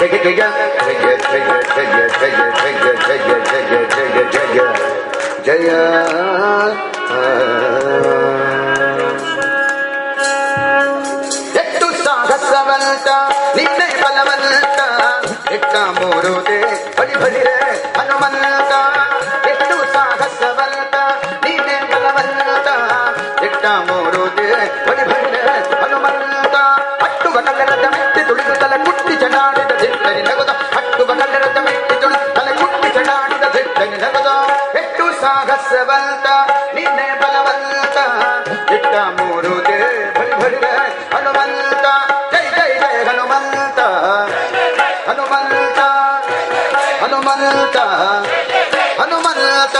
ಜಯ ಜಯ ಜಯ ಜಯ ಜಯ ಜಯ ಜಯ ಜಯ ಜಯ ಜಯ ಜಯ ಎಷ್ಟು ಸಾಹಸವಂತ ನಿನ್ನೆ ಬಲವಂತ ಇಟ್ಟ ಮೂರುದೆ ಬಡಿ ಬಡಿರೆ ಹನುಮಂತ ಎಷ್ಟು ಸಾಹಸವಂತ ನಿನ್ನೆ ಬಲವಂತ ಇಟ್ಟ ಮೂರುದೆ ಬಡಿ ಬಡಿರೆ ಹನುಮಂತ ಹಟ್ಟುವ ಕಲ್ಲರದ ಮೆಟ್ಟಿ ತುಳಿದು ತಲೆ ಕುಟ್ಟಿ ಚಡಾಡಿದ ದಿಟ್ಟನಿ ನಗುದ ಹಟ್ಟುವ ಕಲ್ಲರದ ಮೆಟ್ಟಿ ತುಳಿದು ತಲೆ ಕುಟ್ಟಿ ಚಡಾಡಿದ ದಿಟ್ಟನಿ ನಗುದ ಎಷ್ಟು ಸಾಹಸವಂತ ನಿನ್ನೆ ಬಲವಂತ ಇಟ್ಟ ಮೂರುದೆ ಬಡಿ ಬಡಿರೆ ಹನುಮಂತ ಜೈ ಜೈ ಜಯ ಹನುಮಂತ ಹನುಮಂತ ಹನುಮಂತ ಹನುಮಂತ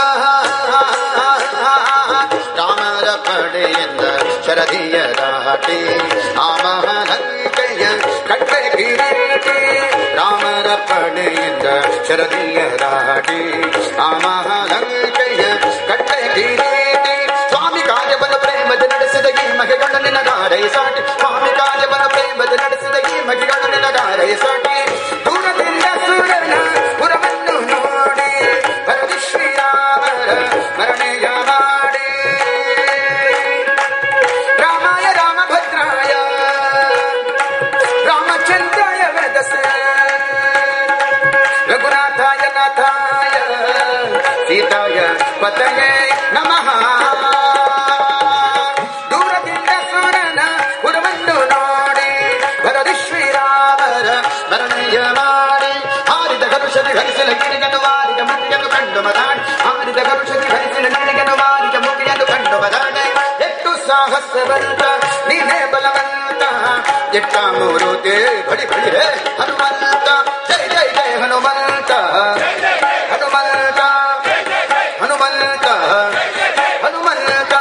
ರಾಮರ ಪಡೆಯಿಂದ ಶರದಿಯ ದಾಟಿ ಆಮಹನಂಕೆಯ ಕಟ್ಟೆ ಕಿರೀಟಿ ರಾಮರ ಪಡೆಯಿಂದ ಶರದಿಯ ದಾಟಿ ಆಮಹನಂಕೆಯ ಕಟ್ಟೆ ಕಿರೀಟಿ ಸ್ವಾಮಿ ಕಾರ್ಯವನ್ನು ಪ್ರೇಮದ ನಡೆಸಿದ ಈ ಮಗೆಗಳ ನಿನಗಾರೈ ಸಾಟಿ ಸ್ವಾಮಿ ಕಾರ್ಯವನ್ನು ಪ್ರೇಮದ ನಡೆಸಿದ ಈ ಮಗೆಗಳ ನಿನಗಾರೈ ಸಾಟಿ ದೂರದಿಂದ ಸೂರ್ಯನ ಪುರವನ್ನು ನೋಡಿ ಭರತಿ ಶ್ರೀರಾಮರ ಸ್ಮರಣೆಯ ಮಾಡಿ ರಾಮಾಯ ರಾಮಭದ್ರಾಯ ರಾಮಚಂದ್ರಾಯ ವೇದಸ ರಘುನಾಥಾಯ ನಾಥಾಯ ಸೀತಾಯ ಪತಯೇ ನಮಃ ದೂರದಿಂದ ಸೂರನ ಪುರವನ್ನು ನೋಡಿ ಭರದಿ ಶ್ರೀರಾಮರ ಸ್ಮರಣೆಯ ಮಾಡಿ ಹಾರಿದ ಗರುಷದಿ ಹರಿಸಲ ಗಿರಿಗನು ವಾರಿದ ಮುಗಿಯನ್ನು ಕಂಡು ಮದಾಡಿ ಹಾರಿದ ಗರುಷದಿ ಹರಿಸಲ ಗಿರಿಗನು ವಾರಿದ ಮುಗಿಯನ್ನು ಕಂಡು ಮದಾಡಿ ಎಷ್ಟು ಸಾಹಸವಂತ ನೀನೇ ಬಲವಂತ ಎಟ್ಟ ಮೂರುತೆ ಬಡಿ ಬಡಿ ರೇ ಹನುಮಂತ ಜೈ ಜೈ ಜೈ ಹನುಮಂತ ಹನುಮಂತ ಹನುಮಂತ ಹನುಮಂತ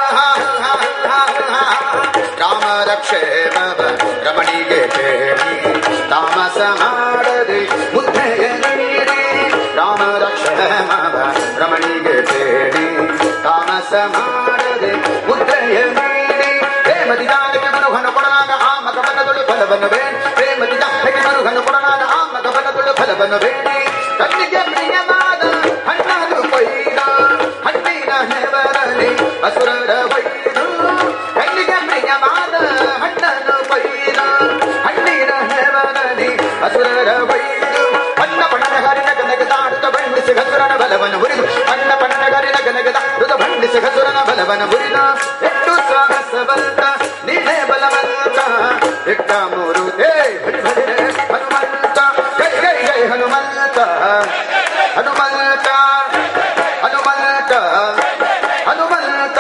ರಾಮ ರಕ್ಷೇಮವ ರಮಣಿಗೆ ಕೇಳಿ ತಾಮಸ ಮಾಡದೆ ಮುದ್ದೆಯ ನೀಡಿ ರಾಮ ರಕ್ಷೇಮವ ರಮಣಿಗೆ ಕೇಳಿ ತಾಮಸ ಮಾಡದೆ ಮುದ್ದೆಯ ನೀಡಿ ಪ್ರೇಮದಿ ದಾನಕ್ಕೆ ಮನುಹನು ಕೊಡಲಾಗ ಆ ಮಗವನದೊಳು ಫಲವನ್ನು ಬೇಡಿ ಪ್ರೇಮದಿ ದಾನಕ್ಕೆ ಮನುಹನು ಕೊಡಲಾಗ ಆ ಮಗವನದೊಳು ಫಲವನ್ನು ಬೇಡಿ ಕಣ್ಣಿಗೆ ಪ್ರಿಯವಾದ ಹಣ್ಣನ್ನು ಕೊಯ್ದ ಹಣ್ಣಿನ ಹೆವರಲ್ಲಿ ಅಸುರರ ಒಯ್ದು ಕಣ್ಣಿಗೆ ಪ್ರಿಯವಾದ ಹಣ್ಣನ್ನು ಕೊಯ್ದ ಹಣ್ಣಿನ ಹೆವರಲ್ಲಿ ಅಸುರರ ಒಯ್ದು ಅನ್ನ ಪಣನ ಹರಿನ ಗನಗದಾಡುತ್ತ ಬಣ್ಣಿಸಿ ಹಸುರನ ಬಲವನ್ನು ಮುರಿದು ಅನ್ನ ಪಣನ ಹರಿನ ಗನಗದಾಡುತ್ತ ಬಣ್ಣಿಸಿ ಹಸುರನ ಬಲವನ್ನು ಮುರಿದ ಎಷ್ಟು ಸಾಹಸವಂತ ನೀನೇ ಬಲವಂತ ಇಟ್ಟ ಮೂರು ಹೇ ಬಡಿ ಬಡಿ ರೇ ಹನುಮಂತ ಜೈ ಜೈ ಜೈ ಹನುಮಂತ ಹನುಮಂತ ಹನುಮಂತ ಹನುಮಂತ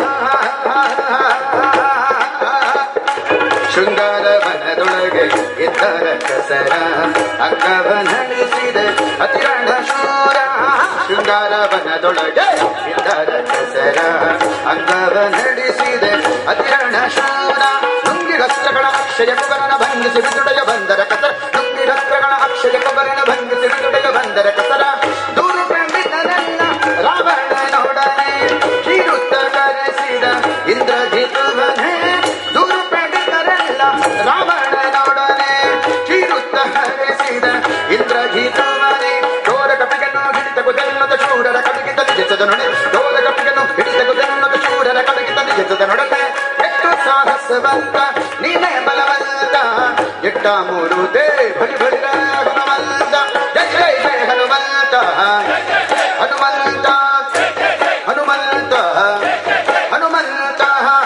ಶೃಂಗಾರ ವನದೊಳಗೆ ಇದ್ದರ ಕಸರ ಅಂಗವ ನಡೆಸಿದ ಅತಿರಣ ಶೂರ ಶೃಂಗಾರ ವನದೊಳಗೆ ಇದ್ದರ ಕಸರ ಅಂಗವ ನಡೆಸಿದ ಅತಿರಣ ಶೂರ ನುಂಗಿರಸ್ತ್ರಗಳ ಅಕ್ಷಯ ಕುಬರನ ಭಂಗಿಸಿ ಬಿದುಡೆಯ ಬಂದರ ಕಸರ ನುಂಗಿರಸ್ತ್ರಗಳ ಅಕ್ಷಯ ಕುಬರನ ಭಂಗಿಸಿ ಬಿದುಡೆಯ ಬಂದರ ಕಸರ ದೂರು ಕಂಡಿದ್ದನೆಲ್ಲ ರಾವಣನೊಡನೆ ಕೀರುತ್ತ ಕರೆಸಿದ ಇಂದ್ರಜಿತುವನೇ ದೂರು ಕಂಡಿದ್ದರೆಲ್ಲ ರಾವಣನೊಡನೆ ಕೀರುತ್ತ ಕರೆಸಿದ ಇಂದ್ರಜಿತುವನೇ ಚೋರ ಕಪಿಗನ್ನು ಹಿಡಿತ ಕುದೆಲ್ಲದ ಶೂರರ ಕಪಿಗೆ ತಲಿಸಿದ ನೊಡೆ ಚೋರ ಕಪಿಗನ್ನು ಹಿಡಿತ ಕುದೆಲ್ಲದ ಶೂರರ ಕಪಿಗೆ ತಲಿಸಿದ ನೊಡತೆ ಎಷ್ಟು ಸಾಹಸವಂತ ನೀನೇ ಬಲವಂತ ಎಟ್ಟ ಮೂರು ದೇ ಬಳಿ ಬಳಿ ಹನುಮಂತ ಜೈ ಜೈ ಜೈ ಹನುಮಂತ ಹನುಮಂತ ಹನುಮಂತ ಹನುಮಂತ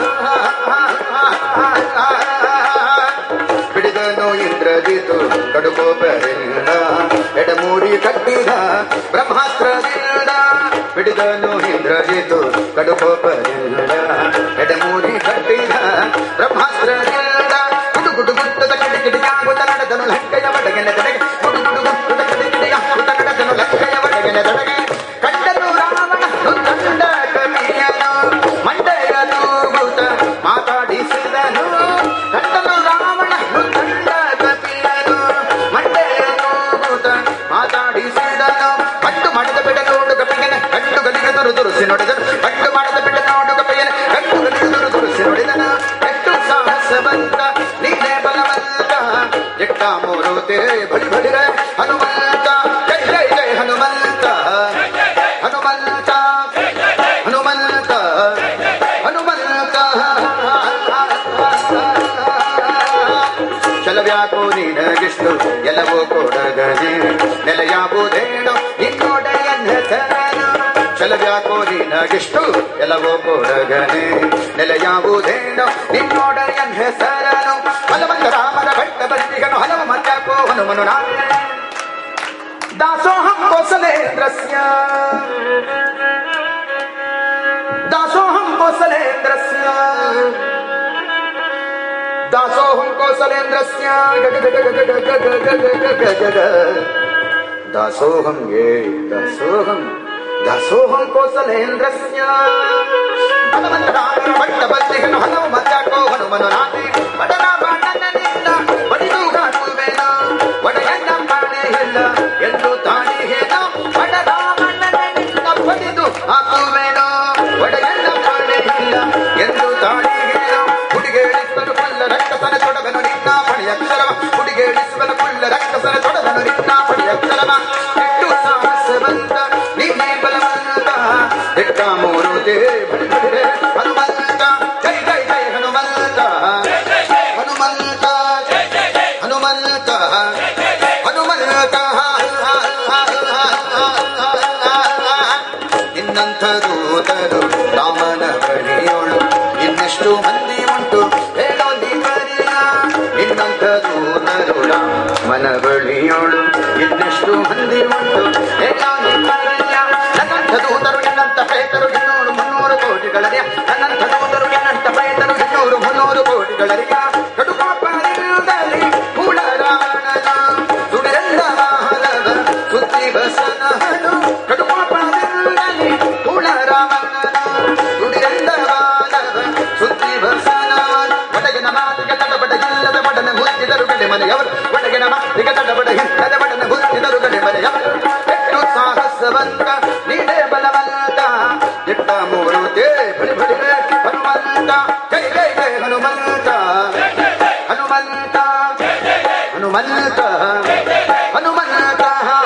ಬಿಡಿದನು ಇಂದ್ರಜಿತು ಕಡುಕೋಪರಿಂದ ಎಡಮೂಡಿ ಕಟ್ಟಿದ ಬ್ರಹ್ಮಾಸ್ತ್ರದಿಂದ ಬಿಡಿದನು ಇಂದ್ರಜಿತು ಕಡುಕೋಪರಿಂದ ಎಡಮೂಡಿ ಕಟ್ಟಿದ ಬ್ರಹ್ಮಾಸ್ತ್ರದಿಂದ ಗುಡು ಗುಡು ಗುಟ್ಟದ ಕಡಿ ಕಿಡಿಯಾಗುತ್ತ ನಡೆದನು ಲಂಕೆಯ ಒಡಗಿನ ತಡೆಗೆ ಗುಡು ಗುಡು ಗುಟ್ಟದ ಕಡಿ ಕಿಡಿಯಾಗುತ್ತ ನಡೆದನು ಲಂಕೆಯ ಒಡಗಿನ ತಡೆಗೆ ಕಂಡನು ರಾವಣ ಕಂಡ ಕವಿಯನು ಮಂಡೆಯ ತೂಗುತ್ತ ಮಾತಾಡಿಸಿದನು ಕಂಡನು ರಾವಣ ಕಂಡ ಕಪಿಯನು ಮಂಡೆಯ ತೂಗುತ್ತ ಮಾತಾಡಿಸಿದನು ಪಟ್ಟು ಮಾಡಿದ ಬಿಡ ನೋಡು ಕಪಿಯನ ಕಂಡು ಗಲಿಗೆ ದುರು ದುರುಸಿ ನೋಡಿದನು ಪಟ್ಟು ಮಾಡಿದ ಬಿಡ ನೋಡು ಕಪಿಯನ ಕಂಡು ಗಲಿಗೆ ದುರು ದುರುಸಿ ನೋಡಿದನು ಎಷ್ಟು ಸಾಹಸ ಬಂತ ನೀನೇ ಬಲವಂತ ಎಟ್ಟ ಮೂರು ತೇ ಬಳಿ ಬಳಿರೆ ಯಾಕೋ ನಿನಗಿಷ್ಟು ಎಲ್ಲವೂ ಕೊಡಗನೆ ನೆಲೆಯಾಗುವುದೇನು ನಿನ್ನೊಡೆಯನ್ ಹೆಸರನು ಛಲವ್ಯಾಕೋ ನಿನಗಿಷ್ಟು ಎಲ್ಲವೂ ಕೊಡಗನೆ ನೆಲೆಯಾಗುವುದೇನು ನಿನ್ನೊಡೆಯನ್ ಹೆಸರನು ಹಲವಂತ ರಾಮನ ಭಟ್ಟ ಬಂದಿಗನು ಹಲವು ಮತ್ಯಾಕೋ ಹನುಮನು ನಾನೇ दासोऽहं कोसलेन्द्रस्य दासोऽहं कोसलेन्द्रस्य दासोऽहं कोसलेन्द्रस्य गग गग गग गग गग गग गग गग दासोऽहं ये दासोऽहं दासोऽहं कोसलेन्द्रस्य ಭಗವಂತರಾಮನ ಭಟ್ಟ ಬಂದಿಗನು ಹಲವು ಮತ್ಯಾಕೋ ಹನುಮನು ನಾನೇ ಬಡನ ಬಾಣನಿಂದ ಬಡಿದು ಕಾಣುವೆನು ಒಡೆಯನ್ನ ಕಾಣೆ ಇಲ್ಲ ಎಂದು ತಾಳಿಹೇನು ಬಡದ ಮಣ್ಣನಿಂದ ಬಡಿದು ಹಾಕುವೆನು ಒಡೆಯನ್ನ ಕಾಣೆ ಇಲ್ಲ ಎಂದು ತಾಳಿಹೇನು ಹುಡುಗೇಳಿಸುವನು ಕೊಳ್ಳ ರಕ್ತಸನ ತೊಡಗನು ನಿನ್ನ ಪಣಿಯಕ್ಷರವ ಹುಡುಗೇಳಿಸುವನು ಕೊಳ್ಳ ರಕ್ತಸನ ತೊಡಗನು ನಿನ್ನ ಪಣಿಯಕ್ಷರವ ಎಷ್ಟು ಸಾಹಸವಂತ ನೀನೇ ಬಲವಂತ ದಿಟ್ಟ ಮೂರುತಿ ಹನುಮಂತ ಜೈ ಜೈ ಜೈ ಹನುಮಂತ ಹನುಮಂತ ಹನುಮಂತ ಹನುಮಂತ ನಿನ್ನಂಥ ದೂತರು ರಾಮನ ಬಳಿಯೋಳು ಇನ್ನೆಷ್ಟು ಮಂದಿ ಉಂಟು ಹೇಳೋ ನೀವರಿಯ ನಿನ್ನಂಥ ದೂತರು ರಾಮನ ಬಳಿಯೋಳು ಇನ್ನೆಷ್ಟು ಮಂದಿ ಉಂಟು ಹೇಳೋ ನೀವರಿಯ ನನ್ನಂಥ ದೂತರು ನಿನ್ನಂಥ ಪ್ರೇತರು ಇನ್ನೂರು ಮುನ್ನೂರು ಕೋಟಿಗಳರಿಯ ನನ್ನಂಥ ದೂತರು ನಿನ್ನಂಥ ಪ್ರೇತರು ಇನ್ನೂರು ಮುನ್ನೂರು ಕೋಟಿಗಳರಿಯ ಕಡುಪಾಪರಿಂದಲೇ ಕೂಡ ರಾವಣನ ಸುಡಿರೆಲ್ಲ ವಾಹನದ ಸುದ್ದಿ ಬಸನಹನು ಕಡುಪಾಪರಿಂದಲೇ ಕೂಡ ರಾವಣನ ಸುಡಿರೆಲ್ಲ ವಾಹನದ ಸುದ್ದಿ ಬಸನ ಒಡಗಿನ ಮಾತಿಗೆ ತಡಬಡ ಇಲ್ಲದ ಬಡನ ಮುತ್ತಿದರು ಗಡೆ ಮನೆಯವರು ಒಡಗಿನ ಮಾತಿಗೆ ತಡಬಡ ಇಲ್ಲದ ಬಡನ ಮುತ್ತಿದರು ಗಡೆ ಮನೆಯವರು ಎಷ್ಟು ಸಾಹಸವಂತ ನೀಡೇ ಬಲವಂತ ಇಟ್ಟ ಮೂರುತೆ ಬಳಿ ಬಳಿ ಹನುಮಂತ ಜೈ ಜೈ ಜೈ ಹನುಮಂತ ಹನುಮಂತ ಹನುಮಂತ ಹನುಮಂತ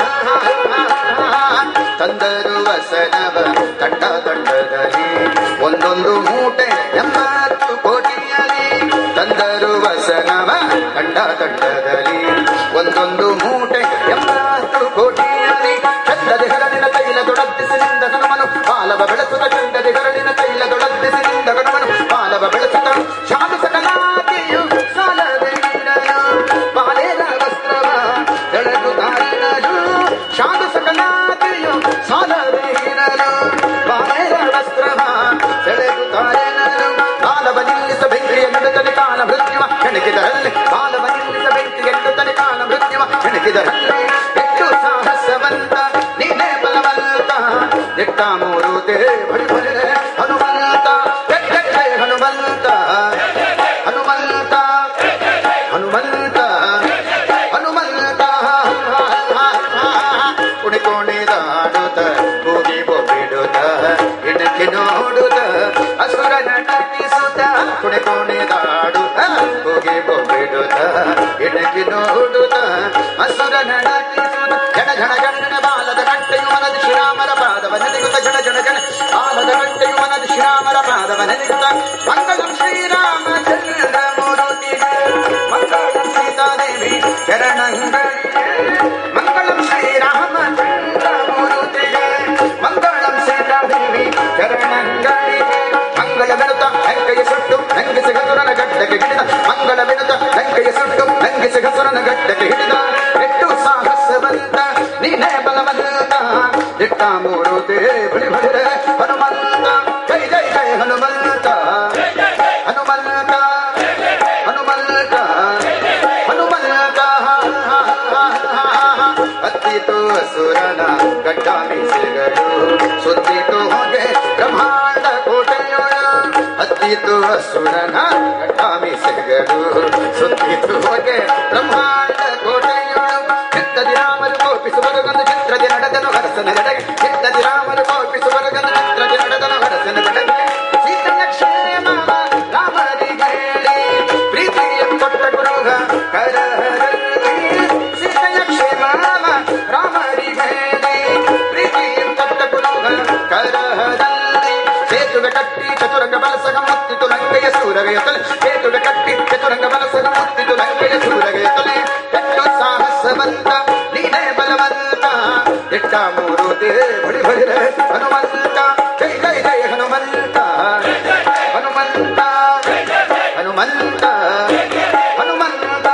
ತಂದರು ವಸನವ ತಂಡ ತಂಡದಲ್ಲಿ ಒಂದೊಂದು ಮೂಟೆ ಎಂಬತ್ತು ಕೋಟಿಯಲ್ಲಿ ತಂದರು ವಸನವ ತಂಡ ತಂಡದಲ್ಲಿ ಒಂದೊಂದು ಮೂಟೆ ಎಂಬತ್ತು ಕೋಟಿಯಲ್ಲಿ ಚಂದದ ಹರಳಿನ ತೈಲ ದೊಡಬ್ಬಿಸಿನಿಂದ ಹನುಮನು ಬಾಲವ ಬೆಳೆಸುತ್ತ ಚಂದದ ಹರಳಿನ ತೈಲ ದೊಡಬ್ಬಿಸಿನಿಂದ ಹನುಮನು ಬಾಲವ ಬೆಳೆಸುತ್ತ ಶಾಲು ಸಕಲಾದಿಯು ಸಾಲದೆ ನೀಡಲು ಬಾಲೇನ ವಸ್ತ್ರವ ಎಳೆದು ತಾರಿನಲು ಶಾಲು ಸಕಲಾದಿಯು ಸಾಲದೆ ನೀಡಲು ಬಾಲೇನ ವಸ್ತ್ರವ ಎಳೆದು ತಾರಿನಲು ಕಾಲವ ನಿಲ್ಲಿಸ ಬೆಂಕಿಯ ನಡುತ್ತನೆ ಕಾಲ ಮೃತ್ಯುವ ಹೆಣಕಿದರಲ್ಲಿ ಕಾಲವ ನಿಲ್ಲಿಸ ಬೆಂಕಿಯ ನಡುತ್ತನೆ ಕಾಲ ಮೃತ್ಯುವ ಹೆಣಕಿದರಲ್ಲಿ ಎಷ್ಟು ಸಾಹಸವಂತ ನೀನೇ ಬಲವಂತ ಎಟ್ಟ ಮೂರುತೆ ಬಳಿ ಬಳಿ ಹನುಮಂತ ಜೈ ಜೈ ಜೈ ಹನುಮಂತ ಹನುಮಂತ ಹನುಮಂತ ಹನುಮಂತ ಕುಣಿ ಕುಣಿದಾಡುತ್ತ ಕೂಗಿ ಬೊಬ್ಬಿಡುತ್ತ ಇಣಕಿ ನೋಡುತ್ತ ಅಸುರ ನಟಿಸುತ್ತ ಕುಣಿ ಕುಣಿದಾಡುತ್ತ ಕೂಗಿ ಬೊಬ್ಬಿಡುತ್ತ ಇಣಕಿ ನೋಡುತ್ತ ಅಸುರ ನಟಿಸುತ್ತ ಜನ ಜನ ಗಣನ ಬಾಲದ ಗಂಟೆಯು ಮನದ ಶ್ರೀರಾಮರ ಪಾದವ ನೆನೆಗುತ್ತ ಜನ ಜನ ಜನ ಬಾಲದ ಗಂಟೆಯು ಮನದ ಶ್ರೀರಾಮರ ಪಾದವ ನೆನೆಗುತ್ತ ಮಂಗಳಂ ಶ್ರೀರಾಮಚಂದ್ರ ಮೂರುತಿಗೆ ಮಂಗಳಂ ಸೀತಾದೇವಿ ಚರಣಂಗಳಿಗೆ ಮಂಗಳಂ ಶ್ರೀರಾಮಚಂದ್ರ ಮೂರುತಿಗೆ ಮಂಗಳಂ ಸೀತಾದೇವಿ ಚರಣಂಗಳಿಗೆ ಮಂಗಳ ಬೆನುತ ಲಂಕೆಯ ಸುಟ್ಟು ಲಂಕಿಸಿ ಹಸುರನ ಗಡ್ಡಕ್ಕೆ ಹಿಡಿದ ಮಂಗಳ ಬೆನುತ ಲಂಕೆಯ ಸುಟ್ಟು ಲಂಕಿಸಿ ಹಸುರನ ಗಡ್ಡಕ್ಕೆ ಹಿಡಿದ ಎಷ್ಟು ಸಾಹಸವಂತ ನೀನೇ ಬಲವಂತ ಇಟ್ಟ ಮೂರುತಿ ಬಳಿ ಬಳಿರೆ ಹನುಮಂತ ಜೈ ಜೈ ಜೈ ಹನುಮಂತ ಹನುಮಂತ ಹನುಮಂತ ಹನುಮಂತ ಹತ್ತಿತು ಅಸುರನ ಗಡ್ಡ ಮೀಸೆಗಳು ಸುತ್ತಿತು ಹೊಗೆ ಬ್ರಹ್ಮಾಂಡ ಕೋಟೆಯೊಳ ಹತ್ತಿತು ಅಸುರನ ಗಡ್ಡ ಮೀಸೆಗಳು ಸುತ್ತಿತು ಹೊಗೆ ಬ್ರಹ್ಮಾಂಡ ಕೋಟೆಯೊಳು ಚಿತ್ತದಿ ರಾಮರು ಕೋಪಿಸುವರಗಂದು ಚಿತ್ರದಿ ನಡೆದನು ಹರಸನ ಜಡೆಗೆ ಚಿತ್ತದಿ ರಾಮರು ಕೋಪಿಸುವರಗಂದು ಚಿತ್ರದಿ ನಡೆದನು ಹರಸನ ಜಡೆಗೆ ಸೀತೆಯ ಕ್ಷೇಮ ರಾಮರಿಗೆ ಹೇಳಿ ಪ್ರೀತಿಯ ಕೊಟ್ಟ ಗುರುಗ ಕರಹರಲ್ಲಿ ಸೀತೆಯ ಕ್ಷೇಮ ರಾಮರಿಗೆ ಹೇಳಿ ಪ್ರೀತಿಯ ಕೊಟ್ಟ ಗುರುಗ ಕರಹದಲ್ಲಿ ಸೇತುವೆ ಕಟ್ಟಿ ಚತುರಂಗ ಬಲಸಗ ಮುತ್ತಿತು ಲಂಕೆಯ ಸೂರಗೆಯ ತಲೆ ಸೇತುವೆ ಕಟ್ಟಿ ಚತುರಂಗ ಬಲಸಗ ಮುತ್ತಿತು ಲಂಕೆಯ ಸೂರಗೆಯ ತಲೆ ಮಾರುತಿ ಬಳಿ ಬಳಿರೆ ಹನುಮಂತ ಜೈ ಜೈ ಜೈ ಹನುಮಂತ ಹನುಮಂತ ಹನುಮಂತ ಹನುಮಂತ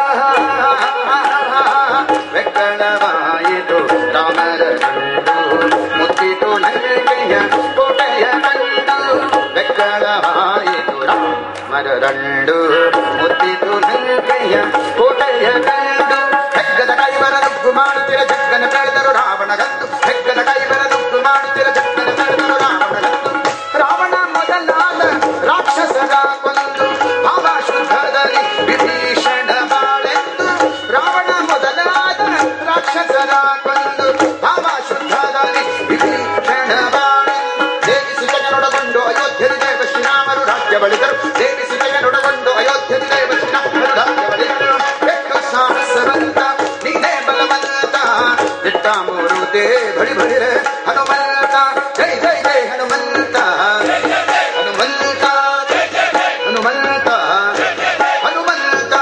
ಬೆಕ್ಕಳವಾಯಿತು ರಾಮರ ಕಂಡು ಮುತ್ತಿತು ಲಂಕೆಯ ಕೋಟೆಯ ಕಂಡು ಬೆಕ್ಕಳವಾಯಿತು ರಾಮರ ದಂಡು ಮುತ್ತಿತು ಲಂಕೆಯ ಕೋಟೆಯ ಕಂಡು ಹೆಗ್ಗದ ಕೈವರ ನುಗ್ಗು ಮಾಡುತ್ತಿರ ಜಗ್ಗನ ಬೆಳೆದರು ರಾವಣ ಗಂದು ಹೆಗ್ಗದ ಕೈವರ ನುಗ್ಗು ಮಾಡುತ್ತಿರ ಜಗ್ಗನ ಬೆಳೆದರು ರಾವಣ ಗಂದು ರಾವಣ ಮೊದಲಾದ ರಾಕ್ಷಸರ ಕೊಂದು ಭಾವ ಶುದ್ಧದಲ್ಲಿ ವಿಭೀಷಣ ಬಾಳೆಂದು ರಾವಣ ಮೊದಲಾದ ರಾಕ್ಷಸರ ಕೊಂದು ಭಾವ ಶುದ್ಧದಲ್ಲಿ ವಿಭೀಷಣ ಬಾಳೆಂದು ದೇವಿ ಸಿಜನೊಡಗೊಂಡು ಅಯೋಧ್ಯದ ದೇವ ಶ್ರೀರಾಮರು ರಾಜ್ಯ ಬಳಿದರು ದೇವಿ ಸಿಜನೊಡಗೊಂಡು ಅಯೋಧ್ಯದ ದೇವ ಶ್ರೀರಾಮರು ರಾಜ್ಯ ಬಳಿದರು ಎಷ್ಟು ಸಾಹಸವಂತ ನೀನೇ ಬಲವಂತ ದಿಟ್ಟ ಮೂರುತೆ ಬಳಿ ಬಳಿರೆ ಹನುಮಂತ ಜೈ ಜೈ ಜೈ ಹನುಮಂತ ಹನುಮಂತ ಹನುಮಂತ ಹನುಮಂತ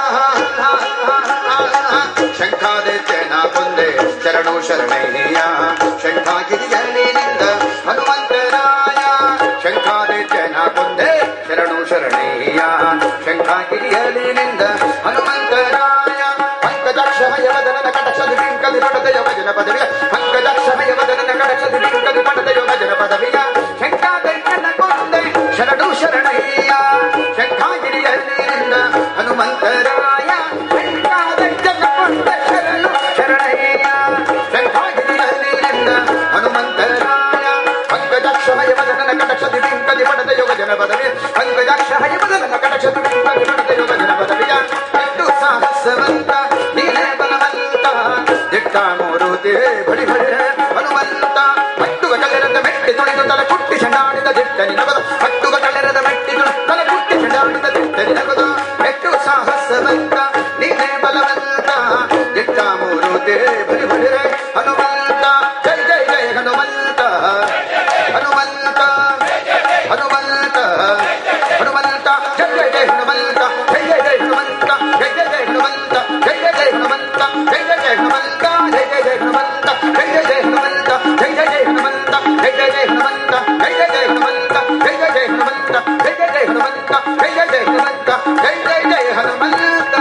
ಶಂಖಾದೆ ಚೇನ ಕೊಂದೆ ಶರಣು ಶರಣಯ್ಯ ಶಂಖಾಗಿರಿಯಲ್ಲಿನಿಂದ ಹನುಮಂತರಾಯ ಶಂಖಾದೆ ಚೇನ ಕೊಂದೆ ಶರಣು ಶರಣಯ್ಯ ಶಂಖಾಗಿರಿಯಲ್ಲಿನಿಂದ ಹನುಮಂತರಾಯ ಪಂಕಜಾಕ್ಷಮಯ ವದನದ ಕಟಕ್ಷದಿ ಬಿಂಕದಿ ಪಡೆದ ಯೋಗಜನ ಪದವಿಯ ಪಂಕಜಾಕ್ಷಮಯ ವದನದ ಕಟಕ್ಷದಿ ಬಿಂಕದಿ ಪಡೆದ ಯೋಗಜನ ಪದವಿಯ ಶಂಖಾದೈತ್ಯನ ಕೊಂದೆ ಶರಣು ಶರಣಯ್ಯ ಶಂಖಾಗಿರಿಯಲ್ಲಿನಿಂದ ಹನುಮಂತರಾಯ ಶಂಖಾದೈತ್ಯನ ಕೊಂದೆ ಶರಣು ಶರಣಯ್ಯ ಶಂಖಾಗಿರಿಯಲ್ಲಿನಿಂದ ಹನುಮಂತರಾಯ ಪಂಕಜಾಕ್ಷಮಯ ವದನದ ಕಟಕ್ಷದಿ ಬಿಂಕದಿ ಪಡೆದ ಯೋಗಜನ ಪದವಿ ಪಂಕಜಾಕ್ಷಮಯ ವದನದ ಕಟಕ್ಷದಿ ಬಿಂಕದಿ ಪಡೆದ ಯೋಗಜನ ಪದವಿಯ ಎಷ್ಟು ಸಾಹಸವಂತ ನೀನೇ ಬಲವಂತ ದಿಟ್ಟ ಮೂರುತಿ ಬಳಿ ಬಳಿ ಹನುಮಂತ ಹಟ್ಟುವ ಕಲೆರದ ಮೆಟ್ಟಿ ತುಳಿದು ತಲೆ ಕುಟ್ಟಿ ಚಂಡಾಡಿದ ದಿಟ್ಟ ನಿನಗದು ಹಟ್ಟುವ ಕಲೆರದ ಮೆಟ್ಟಿ ತುಳಿ ತಲೆ ಕುಟ್ಟಿ ಚಂಡಾಡಿದ ದಿಟ್ಟ ನಿನಗದು ಎಷ್ಟು ಸಾಹಸವಂತ ನೀನೇ ಬಲವಂತ ದಿಟ್ಟ ಮೂರುತಿ ಬಳಿ ಬಳಿ ಹನುಮಂತ ಜೈ ಜೈ ಜೈ ಹನುಮಂತ ಹನುಮಂತ ಹನುಮಂತ ಹನುಮಂತ ಜೈ ಜೈ ಜೈ ಹನುಮಂತ ಜೈ ಜೈ ಜೈ ಹನುಮಂತ ಜೈ ಜೈ ಜೈ ಹನುಮಂತ ಜೈ ಜೈ ಜೈ ಹನುಮಂತ ಜೈ ಜೈ ಜೈ ಹನುಮಂತ ಜೈ ಜೈ ಜೈ ಹನುಮಂತ ಜೈ ಜೈ ಜೈ ಹನುಮಂತ ಜೈ ಜೈ ಜೈ ಹನುಮಂತ ಜೈ ಜೈ ಜೈ ಹನುಮಂತ ಜೈ ಜೈ ಜೈ ಹನುಮಂತ ಜೈ ಜೈ ಜೈ ಹನುಮಂತ ಜೈ ಜೈ ಜೈ ಹನುಮಂತ ಜೈ ಜೈ ಜೈ ಹನುಮಂತ ಜೈ ಜೈ ಜೈ ಹನುಮಂತ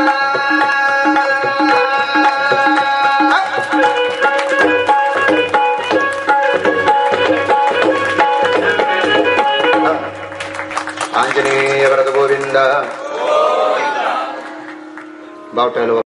ಆಂಜನೇಯ ವರದ ಗೋವಿಂದ ಬಾವುಟ